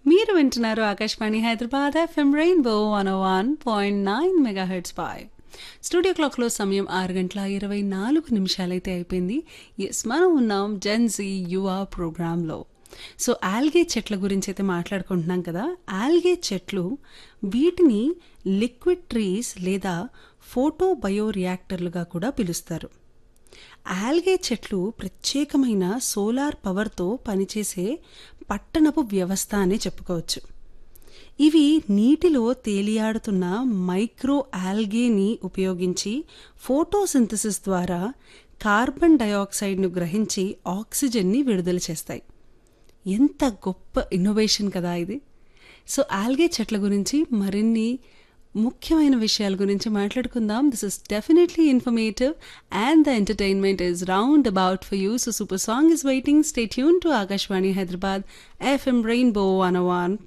మీరు వింటున్నారు Akashvani Hyderabad FM rainbow one one point nine megahertz పై స్టూడియో క్లాక్లో సమయం ఆరు గంటల ఇరవై నాలుగు నిమిషాలైతే అయిపోయింది ఎస్ మనం ఉన్నాం జెన్సీ యువ ప్రోగ్రాంలో సో ఆల్గే చెట్ల గురించి అయితే మాట్లాడుకుంటున్నాం కదా ఆల్గే చెట్లు వీటిని లిక్విడ్ ట్రీస్ లేదా ఫోటో బయో రియాక్టర్లుగా కూడా పిలుస్తారు ఆల్గే చెట్లు ప్రత్యేకమైన సోలార్ పవర్తో పనిచేసే పట్టణపు వ్యవస్థ అని చెప్పుకోవచ్చు ఇవి నీటిలో తేలియాడుతున్న మైక్రో ఆల్గేని ఉపయోగించి ఫోటోసింథసిస్ ద్వారా కార్బన్ డయాక్సైడ్ను గ్రహించి ఆక్సిజన్ని విడుదల చేస్తాయి ఎంత గొప్ప ఇన్నోవేషన్ కదా ఇది సో ఆల్గే చెట్ల గురించి మరిన్ని ముఖ్యమైన విషయాల గురించి మాట్లాడుకుందాం this is definitely informative and the entertainment is round about for you so super song is waiting stay tuned to Akashvani Hyderabad FM rainbow one one